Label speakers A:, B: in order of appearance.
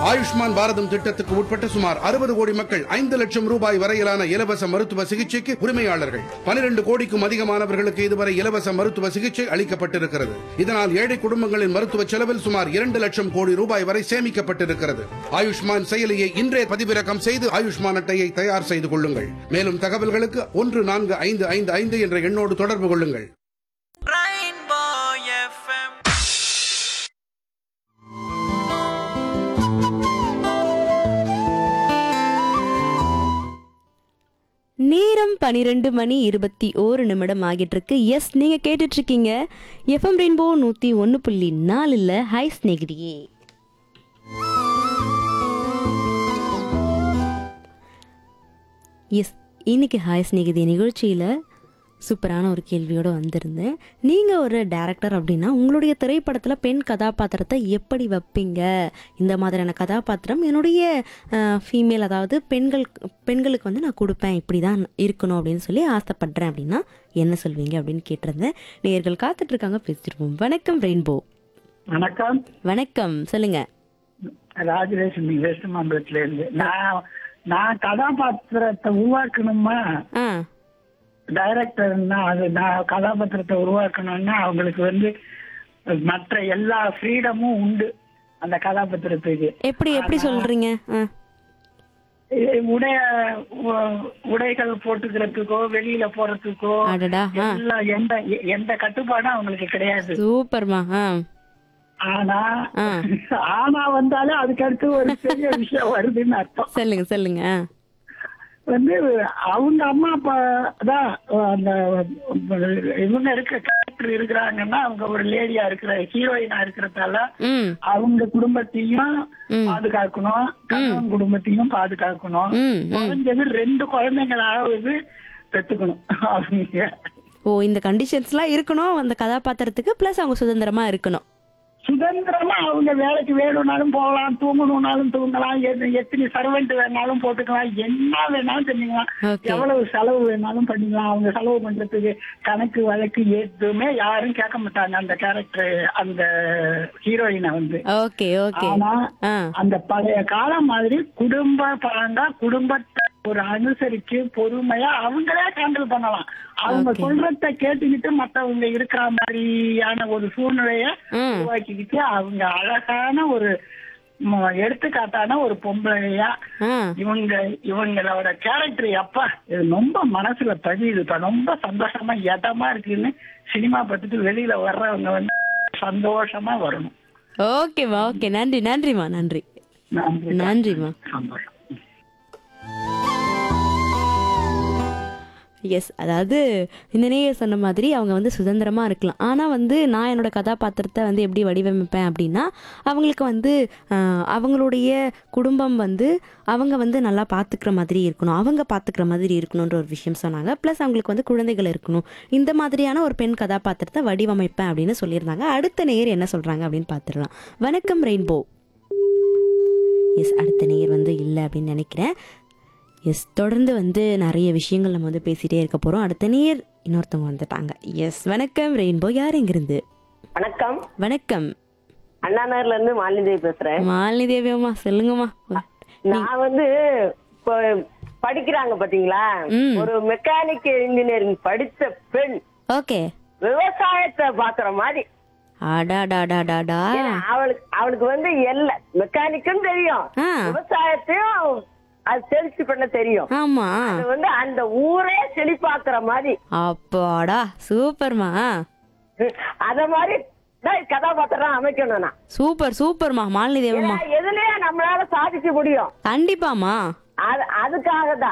A: ஆயுஷ்மான் பாரதம் திட்டத்துக்கு உட்பட்ட சுமார் அறுபது கோடி மக்கள் ஐந்து லட்சம் ரூபாய் வரையிலான இலவச மருத்துவ சிகிச்சைக்கு உரிமையாளர்கள் பனிரெண்டு கோடிக்கும் அதிகமானவர்களுக்கு இதுவரை இலவச மருத்துவ சிகிச்சை அளிக்கப்பட்டிருக்கிறது இதனால் ஏழை குடும்பங்களின் மருத்துவ செலவில் சுமார் இரண்டு லட்சம் கோடி ரூபாய் வரை சேமிக்கப்பட்டிருக்கிறது ஆயுஷ்மான் செயலியை இன்றே பதிவிறக்கம் செய்து ஆயுஷ்மான் அட்டையை தயார் செய்து கொள்ளுங்கள் மேலும் தகவல்களுக்கு ஒன்று நான்கு ஐந்து ஐந்து ஐந்து என்ற எண்ணோடு தொடர்பு கொள்ளுங்கள்
B: Rainbow FM.
C: நேரம் பனிரெண்டு மணி இருபத்தி ஓரு நிமிடம் ஆகிட்டு இருக்கு எஸ் நீங்க கேட்டுட்டு இருக்கீங்க எஃப்எம் ரெயின்போ நூத்தி ஒன்னு புள்ளி நாலுல ஹை ஸ்நேகிதியே எஸ் இன்னைக்கு ஹாய் ஸ்நேகிதி நிகழ்ச்சியில் சூப்பரான ஒரு கேள்வியோடு வந்திருந்தேன் நீங்கள் ஒரு டேரக்டர் அப்படின்னா உங்களுடைய திரைப்படத்தில் பெண் கதாபாத்திரத்தை எப்படி வைப்பீங்க இந்த மாதிரியான கதாபாத்திரம் என்னுடைய ஃபீமேல் அதாவது பெண்கள் பெண்களுக்கு வந்து நான் கொடுப்பேன் இப்படி தான் இருக்கணும் அப்படின்னு சொல்லி ஆசைப்படுறேன் அப்படின்னா என்ன சொல்வீங்க அப்படின்னு கேட்டிருந்தேன் நேர்கள் காத்துட்ருக்காங்க பேசிட்டுருப்போம் வணக்கம் ரெயின்போ
D: வணக்கம்
C: வணக்கம் சொல்லுங்கள்
D: ராஜலட்சுமி வெஸ்ட் மாம்பலத்துல இருந்து நான் நான் கதாபாத்திரத்தை உருவாக்கணுமா
C: ஆ
D: டைரக்டர்னா அது நான் கதாபாத்திரத்தை உருவாக்கணும்னா அவங்களுக்கு வந்து மற்ற எல்லா ஃப்ரீடமும் உண்டு அந்த கதாபாத்திரத்துக்கு
C: எப்படி எப்படி சொல்கிறீங்க ஆ
D: இ- உடைய உ- உடைகள் போட்டுக்கிறதுக்கோ வெளியில போறதுக்கோ
C: அடடா ஆ
D: எல்லாம் எந்த எந்த கட்டுப்பாடும் அவங்களுக்கு கிடையாது
C: சூப்பர்மா ஆ
D: ஆனா
C: ஆ.
D: ஆனா வந்தாலும் அதுக்கு அடுத்து ஒரு பெரிய விஷயம் வருதுன்னு அர்த்தம்
C: சொல்லுங்க சொல்லுங்க ஆ.
D: வந்து அவங்க அம்மா அப்பா தான் அந்த இவங்க இருக்க கேரக்டர் இருக்கிறாங்கன்னா அவங்க ஒரு லேடியா இருக்கிற ஹீரோயினா இருக்கிறதால
C: ம்
D: அவங்க குடும்பத்தையும்
C: ம்.
D: பாதுகாக்கணும் கணவன் குடும்பத்தையும் பாதுகாக்கணும்
C: ம் ம்.
D: குறைஞ்சது ரெண்டு குழந்தைங்களாவது பெத்துக்கணும் அவங்க
C: ஓ இந்த கண்டிஷன்ஸ்லாம் இருக்கணும் அந்த கதாபாத்திரத்துக்கு ப்ளஸ் அவங்க சுதந்திரமா இருக்கணும்
D: சுதந்திரமா அவங்க வேலைக்கு வேணும்னாலும் போகலாம் தூங்கணும்னாலும் தூங்கலாம் எது- எத்தனை சர்வெண்ட் வேணாலும் போட்டுக்கலாம் என்ன வேணாலும் பண்ணிக்கலாம்
C: Okay.
D: எவ்வளவு செலவு வேணாலும் பண்ணிக்கலாம் அவங்க செலவு பண்றதுக்கு கணக்கு வழக்கு எதுவுமே யாரும் கேட்க மாட்டாங்க அந்த கேரக்டர் அந்த ஹீரோயினை வந்து
C: ஓகே ஓகே
D: ஆனா
C: ஆ
D: அந்த பழைய காலம் மாதிரி குடும்ப பழங்கா குடும்பத்தை ஒரு அனுசரிச்சு பொறுமையா அவங்களே ஹேண்டில் பண்ணலாம் அவங்க
C: Okay.
D: சொல்றத கேட்டுக்கிட்டு மத்தவங்க இருக்கிற மாதிரியான ஒரு சூழ்நிலைய
C: ம்
D: உருவாக்கிக்கிட்டு அவங்க அழகான ஒரு ம- எடுத்துக்காட்டான ஒரு பொம்பளையா
C: ஆ
D: இவங்க இவங்களோட கேரக்டர் அப்பா இது ரொம்ப மனசுல பதியுதுப்பா ரொம்ப சந்தோஷமா இதமா இருக்குன்னு சினிமா பார்த்துட்டு வெளியில வர்றவங்க வந்து சந்தோஷமா வரணும்
C: ஓகேம்மா ஓகே நன்றி நன்றிம்மா நன்றி
D: நன்றி
C: நன்றிம்மா
D: சந்தோஷம்
C: எஸ் அதாவது இந்த நேயர் சொன்ன மாதிரி அவங்க வந்து சுதந்திரமா இருக்கலாம் ஆனால் வந்து நான் என்னோட கதாபாத்திரத்தை வந்து எப்படி வடிவமைப்பேன் அப்படின்னா அவங்களுக்கு வந்து ஆஹ், அவங்களுடைய குடும்பம் வந்து அவங்க வந்து நல்லா பார்த்துக்கிற மாதிரி இருக்கணும் அவங்க பார்த்துக்கிற மாதிரி இருக்கணுன்ற ஒரு விஷயம் சொன்னாங்க ப்ளஸ் அவங்களுக்கு வந்து குழந்தைகள் இருக்கணும் இந்த மாதிரியான ஒரு பெண் கதாபாத்திரத்தை வடிவமைப்பேன் அப்படின்னு சொல்லியிருந்தாங்க அடுத்த நேயர் என்ன சொல்கிறாங்க அப்படின்னு பார்த்துடலாம் வணக்கம் ரெயின்போ எஸ் அடுத்த நேயர் வந்து இல்லை அப்படின்னு நினைக்கிறேன் எஸ் தொடர்ந்து வந்து நிறைய விஷயங்கள் நம்ம வந்து பேசிட்டே இருக்க போகிறோம் அடுத்த நேர் இன்னொருத்தவங்க வந்துட்டாங்க எஸ் வணக்கம் ரெயின்போ யார் எங்கிருந்து
E: வணக்கம்
C: வணக்கம்
E: அண்ணா நகர்ல இருந்து மாலினி பேசுறேன்
C: மாலினி தேவியம்மா சொல்லுங்கம்மா
E: நான் வந்து இப்போ படிக்கிறாங்க பாத்தீங்களா
C: ம்.
E: ஒரு மெக்கானிக் இன்ஜினியரிங் படித்த பெண்
C: ஓகே
E: விவசாயத்தை பாக்குற மாதிரி
C: அடாடாடாடாடா
E: ஏன்னா அவளுக்கு அவளுக்கு வந்து எல்ல மெக்கானிக்கும் தெரியும்
C: ஆ
E: விவசாயத்தையும் அது தெரிச்சு பண்ண தெரியும்
C: ஆமா
E: அது வந்து அந்த ஊரே செழிப்பாக்குற மாதிரி
C: அப்பாடா சூப்பர்மா
E: அத மாதிரி தான் கதாபாத்திரம் அமைக்கணும் நான்
C: சூப்பர் சூப்பர்மா மாலினி தேவியம்மா
E: ஏன்னா எதுலயே நம்மளால சாதிக்க முடியும்
C: கண்டிப்பாமா
E: அது அதுக்காக தான்